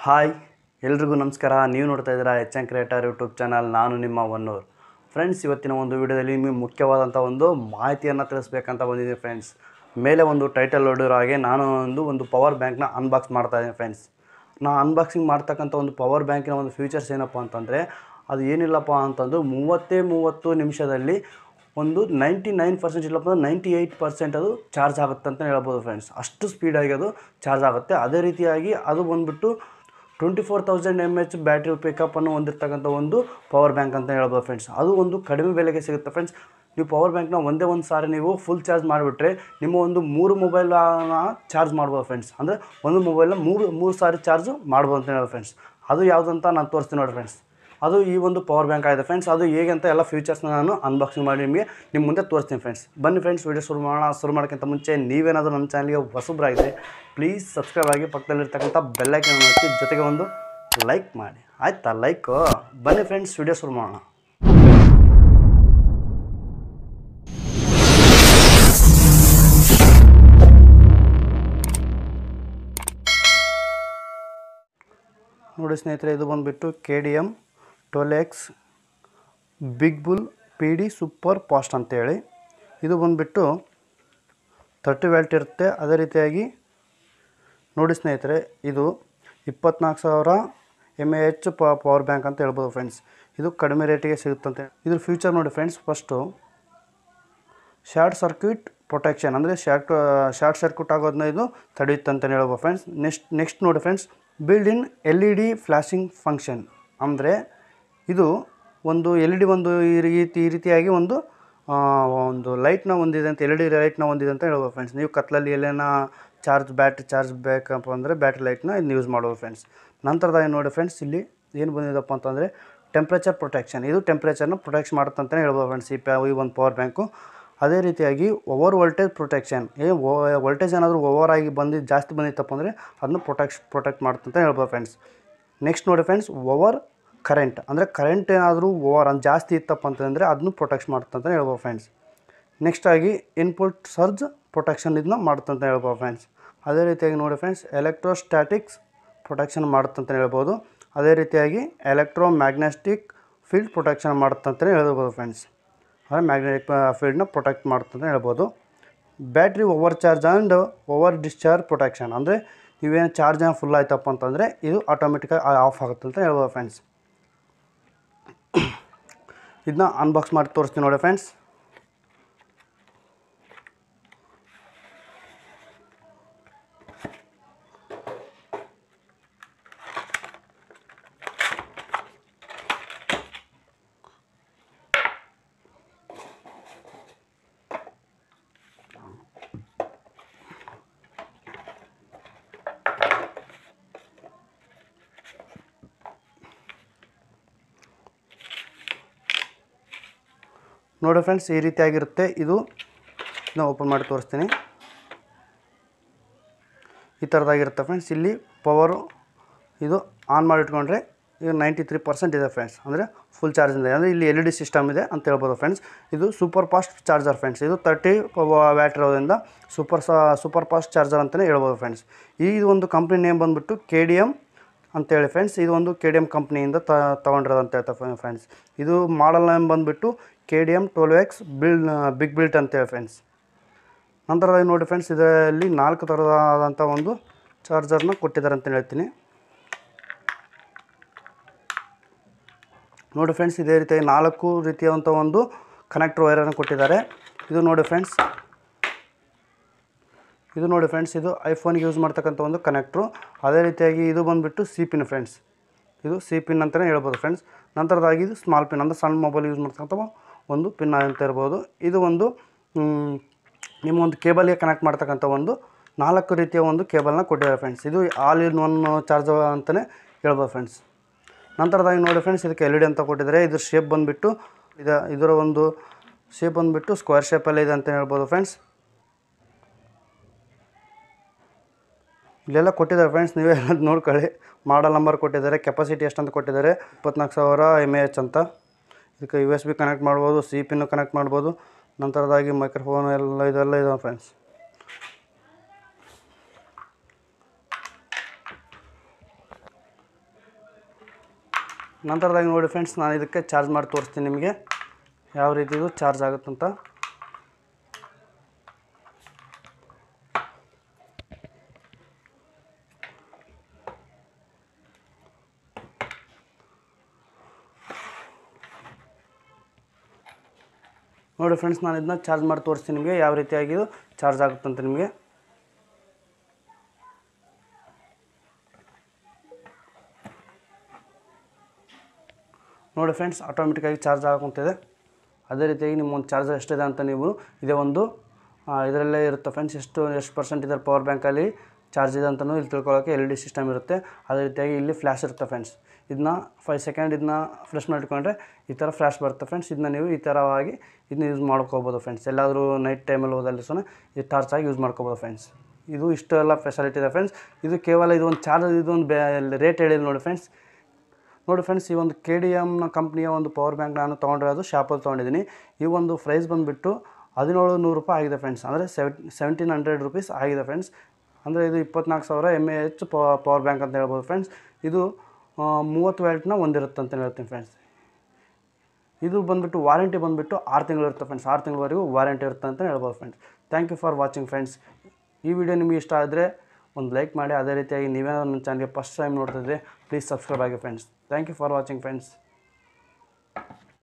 hi ಎಲ್ರಿಗೂ ನಮಸ್ಕಾರ ನೀವು ನೋಡ್ತಾ ಇದ್ದೀರಾ H N creator YouTube channel ನಾನು ನಿಮ್ಮ ಒನ್ನೂರ್ ಫ್ರೆಂಡ್ಸ್ ಇವತ್ತಿನ ಒಂದು ವಿಡಿಯೋದಲ್ಲಿ ನಿಮಗೆ ಮುಖ್ಯವಾದಂಥ ಒಂದು ಮಾಹಿತಿಯನ್ನು ತಿಳಿಸ್ಬೇಕಂತ ಬಂದಿದ್ದೀನಿ ಫ್ರೆಂಡ್ಸ್ ಮೇಲೆ ಒಂದು ಟೈಟಲ್ ಹೊಡಿರೋ ಹಾಗೆ ನಾನು ಒಂದು ಒಂದು ಪವರ್ ಬ್ಯಾಂಕ್ನ ಅನ್ಬಾಕ್ಸ್ ಮಾಡ್ತಾ ಇದ್ದೀನಿ ಫ್ರೆಂಡ್ಸ್ ನಾನು ಅನ್ಬಾಕ್ಸಿಂಗ್ ಮಾಡ್ತಕ್ಕಂಥ ಒಂದು ಪವರ್ ಬ್ಯಾಂಕಿನ ಒಂದು ಫೀಚರ್ಸ್ ಏನಪ್ಪ ಅಂತಂದರೆ ಅದು ಏನಿಲ್ಲಪ್ಪ ಅಂತಂದು ಮೂವತ್ತೇ ಮೂವತ್ತು ನಿಮಿಷದಲ್ಲಿ ಒಂದು ನೈಂಟಿ ನೈನ್ ಪರ್ಸೆಂಟ್ ಇಲ್ಲಪ್ಪ ಅಂದ್ರೆ ನೈಂಟಿ ಏಯ್ಟ್ ಪರ್ಸೆಂಟ್ ಅದು ಚಾರ್ಜ್ ಆಗುತ್ತೆ ಅಂತ ಹೇಳ್ಬೋದು ಫ್ರೆಂಡ್ಸ್ ಅಷ್ಟು ಸ್ಪೀಡಾಗಿ ಅದು ಚಾರ್ಜ್ ಆಗುತ್ತೆ ಅದೇ ರೀತಿಯಾಗಿ ಅದು ಬಂದುಬಿಟ್ಟು twenty four thousand M H battery ಪಿಕಪ್ಪನ್ನು ಹೊಂದಿರತಕ್ಕಂಥ ಒಂದು ಪವರ್ ಬ್ಯಾಂಕ್ ಅಂತ ಹೇಳ್ಬೋದು ಫ್ರೆಂಡ್ಸ್ ಅದು ಒಂದು ಕಡಿಮೆ ಬೆಲೆಗೆ ಸಿಗುತ್ತೆ ಫ್ರೆಂಡ್ಸ್ ನೀವು ಪವರ್ ಬ್ಯಾಂಕ್ನ ಒಂದೇ ಒಂದು ಸಾರಿ ನೀವು ಫುಲ್ ಚಾರ್ಜ್ ಮಾಡಿಬಿಟ್ರೆ ನಿಮ್ಮ ಒಂದು ಮೂರು ಮೊಬೈಲ್ನ ಚಾರ್ಜ್ ಮಾಡ್ಬೋದು ಫ್ರೆಂಡ್ಸ್ ಅಂದರೆ ಒಂದು ಮೊಬೈಲ್ನ ಮೂರು ಮೂರು ಸಾರಿ ಚಾರ್ಜ್ ಮಾಡ್ಬೋದು ಅಂತ ಹೇಳೋದು ಫ್ರೆಂಡ್ಸ್ ಅದು ಯಾವುದಂತ ನಾನು ತೋರಿಸ್ತೀನಿ ನೋಡಿ ಫ್ರೆಂಡ್ಸ್ ಅದು ಈ ಒಂದು ಪವರ್ ಬ್ಯಾಂಕ್ ಆಗಿದೆ ಫ್ರೆಂಡ್ಸ್ ಅದು ಹೇಗೆ ಅಂತ ಎಲ್ಲ ಫೀಚರ್ಸ್ನ ನಾನು ಅನ್ಬಾಕ್ಸಿಂಗ್ ಮಾಡಿ ನಿಮಗೆ ನಿಮ್ಮ ಮುಂದೆ ತೋರಿಸ್ತೀನಿ ಫ್ರೆಂಡ್ಸ್ ಬನ್ನಿ ಫ್ರೆಂಡ್ಸ್ ವೀಡಿಯೋ ಶುರು ಮಾಡೋಣ ಶುರು ಮಾಡೋಕ್ಕಿಂತ ಮುಂಚೆ ನೀವೇನಾದರೂ ನಮ್ಮ ಚಾನಲ್ಗೆ ಹೊಸಬ್ರಾಗಿದ್ದರೆ ಪ್ಲೀಸ್ ಸಬ್ಸ್ಕ್ರೈಬ್ ಆಗಿ ಪಕ್ಕದಲ್ಲಿರ್ತಕ್ಕಂಥ ಬೆಲ್ಲೈಕನ್ ಒತ್ತಿ ಜೊತೆಗೆ ಒಂದು ಲೈಕ್ ಮಾಡಿ ಆಯ್ತಾ ಲೈಕು ಬನ್ನಿ ಫ್ರೆಂಡ್ಸ್ ವೀಡಿಯೋ ಶುರು ಮಾಡೋಣ ನೋಡಿ ಸ್ನೇಹಿತರೆ ಇದು ಬಂದುಬಿಟ್ಟು K D M twelve X big bull P D super fast ಅಂತೇಳಿ ಇದು ಬಂದುಬಿಟ್ಟು ತರ್ಟಿ ವ್ಯಾಲ್ಟ್ ಇರುತ್ತೆ ಅದೇ ರೀತಿಯಾಗಿ ನೋಡಿ ಸ್ನೇಹಿತರೆ ಇದು ಇಪ್ಪತ್ನಾಲ್ಕು ಸಾವಿರ M A H power bank ಅಂತ ಹೇಳ್ಬೋದು ಫ್ರೆಂಡ್ಸ್ ಇದು ಕಡಿಮೆ ರೇಟಿಗೆ ಸಿಗುತ್ತಂತೆ ಇದ್ರ ಫ್ಯೂಚರ್ ನೋಡಿ friends first short circuit protection ಅಂದರೆ ಶಾರ್ಟ್ ಶಾರ್ಟ್ ಸರ್ಕ್ಯೂಟ್ ಆಗೋದನ್ನ ಇದು ತಡೆಯುತ್ತೆ ಅಂತಲೇ ಹೇಳ್ಬೋದು ಫ್ರೆಂಡ್ಸ್ ನೆಕ್ಸ್ಟ್ ನೆಕ್ಸ್ಟ್ ನೋಡಿ friends build in L E D flashing function ಅಂದರೆ ಇದು ಒಂದು ಎಲ್ ಇ ಡಿ ಒಂದು ಈ ರೀತಿ ಈ ರೀತಿಯಾಗಿ ಒಂದು ಆ, ಒಂದು ಲೈಟ್ನ ಹೊಂದಿದೆ ಅಂತ ಎಲ್ ಇ ಡಿ ಲೈಟ್ನ ಹೊಂದಿದೆ ಅಂತ ಹೇಳ್ಬೋದು ಫ್ರೆಂಡ್ಸ್ ನೀವು ಕತ್ಲಲ್ಲಿ ಎಲ್ಲೇನ ಚಾರ್ಜ್ ಬ್ಯಾಟ್ರಿ ಚಾರ್ಜ್ ಬೇಕಪ್ಪ ಅಂದರೆ ಬ್ಯಾಟ್ರಿ ಲೈಟ್ನ ಇದನ್ನ ಯೂಸ್ ಮಾಡ್ಬೋದು ಫ್ರೆಂಡ್ಸ್ ನಂತರದಾಗ ನೋಡಿ ಫ್ರೆಂಡ್ಸ್ ಇಲ್ಲಿ ಏನು ಬಂದಿದೆಪ್ಪ ಅಂತಂದರೆ ಟೆಂಪ್ರೇಚರ್ ಪ್ರೊಟೆಕ್ಷನ್ ಇದು ಟೆಂಪ್ರೇಚರ್ನ ಪ್ರೊಟೆಕ್ಷನ್ ಮಾಡುತ್ತೆ ಅಂತಲೇ ಹೇಳ್ಬೋದು ಫ್ರೆಂಡ್ಸ್ ಈ ಪ್ಯಾ ಈ ಒಂದು ಪವರ್ ಬ್ಯಾಂಕು ಅದೇ ರೀತಿಯಾಗಿ ಓವರ್ ವೋಲ್ಟೇಜ್ ಪ್ರೊಟೆಕ್ಷನ್ ಏ ವೋಲ್ಟೇಜ್ ಏನಾದರೂ ಓವರ್ ಆಗಿ ಬಂದು ಜಾಸ್ತಿ ಬಂದಿತ್ತಪ್ಪ ಅಂದರೆ ಅದನ್ನು ಪ್ರೊಟೆಕ್ಟ್ ಪ್ರೊಟೆಕ್ಟ್ ಮಾಡುತ್ತೆ ಅಂತ ಹೇಳ್ಬೋದು ಫ್ರೆಂಡ್ಸ್ ನೆಕ್ಸ್ಟ್ ನೋಡಿ ಫ್ರೆಂಡ್ಸ್ ಓವರ್ ಕರೆಂಟ್ ಅಂದರೆ ಕರೆಂಟ್ ಏನಾದರೂ ಓವರ್ ಅಂದ್ರೆ ಜಾಸ್ತಿ ಇತ್ತಪ್ಪ ಅಂತಂದರೆ ಅದನ್ನು ಪ್ರೊಟೆಕ್ಟ್ ಮಾಡುತ್ತೆ ಅಂತ ಹೇಳ್ಬೋದು ಫ್ರೆಂಡ್ಸ್ ನೆಕ್ಸ್ಟ್ ಆಗಿ ಇನ್ಪುಟ್ ಸರ್ಜ್ ಪ್ರೊಟೆಕ್ಷನ್ ಇದನ್ನ ಮಾಡುತ್ತೆ ಅಂತ ಹೇಳ್ಬೋದು ಫ್ರೆಂಡ್ಸ್ ಅದೇ ರೀತಿಯಾಗಿ ನೋಡಿ ಫ್ರೆಂಡ್ಸ್ ಎಲೆಕ್ಟ್ರೋಸ್ಟ್ಯಾಟಿಕ್ಸ್ ಪ್ರೊಟೆಕ್ಷನ್ ಮಾಡುತ್ತೆ ಅಂತ ಹೇಳ್ಬೋದು ಅದೇ ರೀತಿಯಾಗಿ ಎಲೆಕ್ಟ್ರೋ ಮ್ಯಾಗ್ನೆಟಿಕ್ ಫೀಲ್ಡ್ ಪ್ರೊಟೆಕ್ಷನ್ ಮಾಡುತ್ತೆ ಅಂತಲೇ ಹೇಳ್ಬೋದು ಫ್ರೆಂಡ್ಸ್ ಅಂದರೆ ಮ್ಯಾಗ್ನೆಟಿಕ್ ಫೀಲ್ಡ್ನ ಪ್ರೊಟೆಕ್ಟ್ ಮಾಡುತ್ತೆ ಅಂತ ಹೇಳ್ಬೋದು battery over charge and over discharge protection ಅಂದರೆ ನೀವೇನು ಚಾರ್ಜ್ ಏನೋ ಫುಲ್ ಆಯ್ತಪ್ಪ ಅಂತಂದರೆ ಇದು ಆಟೋಮೆಟಿಕಾಗಿ ಆಫ್ ಆಗುತ್ತೆ ಅಂತ ಹೇಳ್ಬೋದು ಫ್ರೆಂಡ್ಸ್ ಇದನ್ನ ಅನ್ಬಾಕ್ಸ್ ಮಾಡಿ ತೋರಿಸ್ತೀನಿ ನೋಡಿ ಫ್ರೆಂಡ್ಸ್ ನೋಡಿ ಫ್ರೆಂಡ್ಸ್ ಈ ರೀತಿಯಾಗಿರುತ್ತೆ ಇದು ಇದನ್ನ ಓಪನ್ ಮಾಡಿ ತೋರಿಸ್ತೀನಿ ಈ ಥರದಾಗಿರುತ್ತೆ ಫ್ರೆಂಡ್ಸ್ ಇಲ್ಲಿ ಪವರು ಇದು ಆನ್ ಮಾಡಿ ಇಟ್ಕೊಂಡ್ರೆ ಇದು ನೈಂಟಿ ತ್ರೀ ಪರ್ಸೆಂಟ್ ಇದೆ ಫ್ರೆಂಡ್ಸ್ ಅಂದರೆ ಫುಲ್ ಚಾರ್ಜ್ ಇದೆ ಅಂದರೆ ಇಲ್ಲಿ ಎಲ್ ಇ ಡಿ ಸಿಸ್ಟಮ್ ಇದೆ ಅಂತ ಹೇಳ್ಬೋದು ಫ್ರೆಂಡ್ಸ್ ಇದು ಸೂಪರ್ ಫಾಸ್ಟ್ ಚಾರ್ಜರ್ ಫ್ರೆಂಡ್ಸ್ ಇದು ತರ್ಟಿ ವ್ಯಾಟ್ ಇರೋದ್ರಿಂದ ಸೂಪರ್ ಸಾ ಸೂಪರ್ ಫಾಸ್ಟ್ ಚಾರ್ಜರ್ ಅಂತಲೇ ಹೇಳ್ಬೋದು ಫ್ರೆಂಡ್ಸ್ ಈ ಒಂದು ಕಂಪ್ನಿ ನೇಮ್ ಬಂದುಬಿಟ್ಟು ಕೆ ಡಿ ಎಮ್ ಅಂತೇಳಿ ಫ್ರೆಂಡ್ಸ್ ಇದು ಒಂದು ಕೆ ಡಿ ಎಮ್ ಕಂಪ್ನಿಯಿಂದ ತ ತೊಗೊಂಡಿರೋದು ಅಂತ ಹೇಳ್ತಾರೆ ಫ್ರೆಂಡ್ಸ್ ಇದು ಮಾಡಲ್ ನೇಮ್ ಬಂದುಬಿಟ್ಟು K D M twelve X build big built ಅಂತೇಳಿ ಫ್ರೆಂಡ್ಸ್ ನಂತರದಲ್ಲಿ ನೋಡಿ ಫ್ರೆಂಡ್ಸ್ ಇದರಲ್ಲಿ ನಾಲ್ಕು ಥರದಾದಂಥ ಒಂದು ಚಾರ್ಜರ್ನ ಕೊಟ್ಟಿದ್ದಾರೆ ಅಂತ ಹೇಳ್ತೀನಿ ನೋಡಿ ಫ್ರೆಂಡ್ಸ್ ಇದೇ ರೀತಿಯಾಗಿ ನಾಲ್ಕು ರೀತಿಯಾದಂಥ ಒಂದು ಕನೆಕ್ಟರ್ ವೈರನ್ನು ಕೊಟ್ಟಿದ್ದಾರೆ ಇದು ನೋಡಿ ಫ್ರೆಂಡ್ಸ್ ಇದು ನೋಡಿ ಫ್ರೆಂಡ್ಸ್ ಇದು ಐಫೋನ್ಗೆ ಯೂಸ್ ಮಾಡ್ತಕ್ಕಂಥ ಒಂದು ಕನೆಕ್ಟ್ರು ಅದೇ ರೀತಿಯಾಗಿ ಇದು ಬಂದುಬಿಟ್ಟು ಸಿ ಪಿನ್ ಫ್ರೆಂಡ್ಸ್ ಇದು ಸಿ ಪಿನ್ ಅಂತಲೇ ಹೇಳ್ಬೋದು ಫ್ರೆಂಡ್ಸ್ ನಂತರದಾಗಿ ಇದು ಸ್ಮಾಲ್ ಪಿನ್ ಅಂದರೆ ಸಣ್ಣ ಮೊಬೈಲ್ ಯೂಸ್ ಮಾಡ್ತಕ್ಕಂಥ ಒಂದು ಪಿನ್ ಅಂತ ಇರ್ಬೋದು ಇದು ಒಂದು ಮ್, ನಿಮ್ಮ ಒಂದು ಕೇಬಲ್ಗೆ ಕನೆಕ್ಟ್ ಮಾಡ್ತಕ್ಕಂಥ ಒಂದು ನಾಲ್ಕು ರೀತಿಯ ಒಂದು ಕೇಬಲ್ನ ಕೊಟ್ಟಿದ್ದಾರೆ ಫ್ರೆಂಡ್ಸ್ ಇದು ಆಲ್ ಇನ್ ಒನ್ ಚಾರ್ಜರ್ ಅಂತಲೇ ಹೇಳ್ಬೋದು ಫ್ರೆಂಡ್ಸ್ ನಂತರದಾಗಿ ನೋಡಿ ಫ್ರೆಂಡ್ಸ್ ಇದಕ್ಕೆ ಎಲ್ ಇ ಡಿ ಅಂತ ಕೊಟ್ಟಿದ್ದಾರೆ ಇದ್ರ ಶೇಪ್ ಬಂದುಬಿಟ್ಟು ಇದು ಇದರ ಒಂದು ಶೇಪ್ ಬಂದುಬಿಟ್ಟು ಸ್ಕ್ವೇರ್ ಶೇಪಲ್ಲಿ ಇದೆ ಅಂತ ಹೇಳ್ಬೋದು ಫ್ರೆಂಡ್ಸ್ ಇಲ್ಲೆಲ್ಲ ಕೊಟ್ಟಿದ್ದಾರೆ ಫ್ರೆಂಡ್ಸ್ ನೀವೇ ನೋಡ್ಕೊಳ್ಳಿ ಮಾಡಲ್ ನಂಬರ್ ಕೊಟ್ಟಿದ್ದಾರೆ ಕೆಪಾಸಿಟಿ ಎಷ್ಟು ಅಂತ ಕೊಟ್ಟಿದ್ದಾರೆ ಇಪ್ಪತ್ನಾಲ್ಕು ಸಾವಿರ ಎಮ್ ಎ ಎಚ್ ಅಂತ ಇದಕ್ಕೆ ಯು ಎಸ್ ಬಿ ಕನೆಕ್ಟ್ ಮಾಡ್ಬೋದು ಸಿ ಪಿನ್ನು ಕನೆಕ್ಟ್ ಮಾಡ್ಬೋದು ನಂತರದಾಗಿ ಮೈಕ್ರೋಫೋನ್ ಎಲ್ಲ ಇದೆಲ್ಲ ಇದಾವೆ ಫ್ರೆಂಡ್ಸ್ ನಂತರದಾಗಿ ನೋಡಿ ಫ್ರೆಂಡ್ಸ್ ನಾನು ಇದಕ್ಕೆ ಚಾರ್ಜ್ ಮಾಡಿ ತೋರಿಸ್ತೀನಿ ನಿಮಗೆ ಯಾವ ರೀತಿ ಇದು ಚಾರ್ಜ್ ಆಗುತ್ತಂತ ನೋಡಿ ಫ್ರೆಂಡ್ಸ್ ನಾನು ಇದನ್ನ ಚಾರ್ಜ್ ಮಾಡಿ ತೋರಿಸ್ತೀನಿ ನಿಮಗೆ ಯಾವ ರೀತಿಯಾಗಿ ಇದು ಚಾರ್ಜ್ ಆಗುತ್ತಂತ ನಿಮಗೆ ನೋಡಿ ಫ್ರೆಂಡ್ಸ್ ಆಟೋಮೆಟಿಕ್ಕಾಗಿ ಚಾರ್ಜ್ ಆಗುತ್ತಿದೆ ಅದೇ ರೀತಿಯಾಗಿ ನಿಮ್ಮ ಒಂದು ಚಾರ್ಜರ್ ಎಷ್ಟಿದೆ ಅಂತ ನೀವು ಇದೇ ಒಂದು ಆ, ಇದರಲ್ಲೇ ಇರುತ್ತೆ ಫ್ರೆಂಡ್ಸ್ ಎಷ್ಟು ಎಷ್ಟು ಪರ್ಸೆಂಟ್ ಇದರ ಪವರ್ ಬ್ಯಾಂಕಲ್ಲಿ ಚಾರ್ಜ್ ಇದೆ ಅಂತಲೂ ಇಲ್ಲಿ ತಿಳ್ಕೊಳ್ಳೋಕೆ ಎಲ್ ಇ ಡಿ ಸಿಸ್ಟಮ್ ಇರುತ್ತೆ ಅದೇ ರೀತಿಯಾಗಿ ಇಲ್ಲಿ ಫ್ಲ್ಯಾಶ್ ಇರುತ್ತೆ ಫ್ರೆಂಡ್ಸ್ ಇದನ್ನ ಫೈವ್ ಸೆಕೆಂಡ್ ಇದನ್ನ ಫ್ರೆಶ್ ಮಾಡಿಟ್ಕೊಂಡ್ರೆ ಈ ಥರ ಫ್ಲ್ಯಾಶ್ ಬರುತ್ತೆ ಫ್ರೆಂಡ್ಸ್ ಇದನ್ನ ನೀವು ಈ ಥರವಾಗಿ ಇದನ್ನ ಯೂಸ್ ಮಾಡ್ಕೋಬೋದು ಫ್ರೆಂಡ್ಸ್ ಎಲ್ಲಾದರೂ ನೈಟ್ ಟೈಮಲ್ಲಿ ಹೋದಲ್ಲಿ ಸಹ ಇದು ಟಾರ್ಚ್ ಆಗಿ ಯೂಸ್ ಮಾಡ್ಕೋಬೋದು ಫ್ರೆಂಡ್ಸ್ ಇದು ಇಷ್ಟೆಲ್ಲ ಫೆಸಿಲಿಟಿ ಇದೆ ಫ್ರೆಂಡ್ಸ್ ಇದು ಕೇವಲ ಇದು ಒಂದು ಚಾರ್ಜ್ ಇದೊಂದು ಬೇ ರೇಟ್ ಹೇಳಿಲ್ಲ ನೋಡಿ ಫ್ರೆಂಡ್ಸ್ ನೋಡಿ ಫ್ರೆಂಡ್ಸ್ ಈ ಒಂದು ಕೆ ಡಿ ಎಮ್ನ ಕಂಪ್ನಿಯ ಒಂದು ಪವರ್ ಬ್ಯಾಂಕ್ ನಾನು ತೊಗೊಂಡಿರೋದು ಶಾಪಲ್ಲಿ ತೊಗೊಂಡಿದ್ದೀನಿ ಈ ಒಂದು ಪ್ರೈಸ್ ಬಂದುಬಿಟ್ಟು ಹದಿನೇಳು ನೂರು ರೂಪಾಯಿ ಆಗಿದೆ ಫ್ರೆಂಡ್ಸ್ ಅಂದರೆ ಸೆವೆನ್ ಸೆವೆಂಟೀನ್ ಹಂಡ್ರೆಡ್ ರುಪೀಸ್ ಆಗಿದೆ ಫ್ರೆಂಡ್ಸ್ ಅಂದರೆ ಇದು ಇಪ್ಪತ್ನಾಲ್ಕು ಸಾವಿರ M A H power bank ಅಂತ ಹೇಳ್ಬೋದು ಫ್ರೆಂಡ್ಸ್ ಇದು ಆ, ಮೂವತ್ತು ವ್ಯಾಲ್ಟ್ನ ಹೊಂದಿರುತ್ತೆ ಅಂತ ಹೇಳ್ತೀನಿ ಫ್ರೆಂಡ್ಸ್ ಇದು ಬಂದುಬಿಟ್ಟು ವಾರಂಟಿ ಬಂದುಬಿಟ್ಟು ಆರು ತಿಂಗಳು ಇರುತ್ತೆ ಫ್ರೆಂಡ್ಸ್ ಆರು ತಿಂಗಳವರೆಗೂ ವಾರಂಟಿ ಇರುತ್ತೆ ಅಂತ ಹೇಳ್ಬೋದು friends thank you for watching friends ಈ ವಿಡಿಯೋ ನಿಮಗೆ ಇಷ್ಟ ಆದರೆ ಒಂದು ಲೈಕ್ ಮಾಡಿ ಅದೇ ರೀತಿಯಾಗಿ ನೀವೇ ನನ್ನ ಚಾನಲ್ಗೆ ಫಸ್ಟ್ ಟೈಮ್ ನೋಡ್ತಿದ್ರೆ ಪ್ಲೀಸ್ ಸಬ್ಸ್ಕ್ರೈಬ್ ಆಗಿ friends thank you for watching friends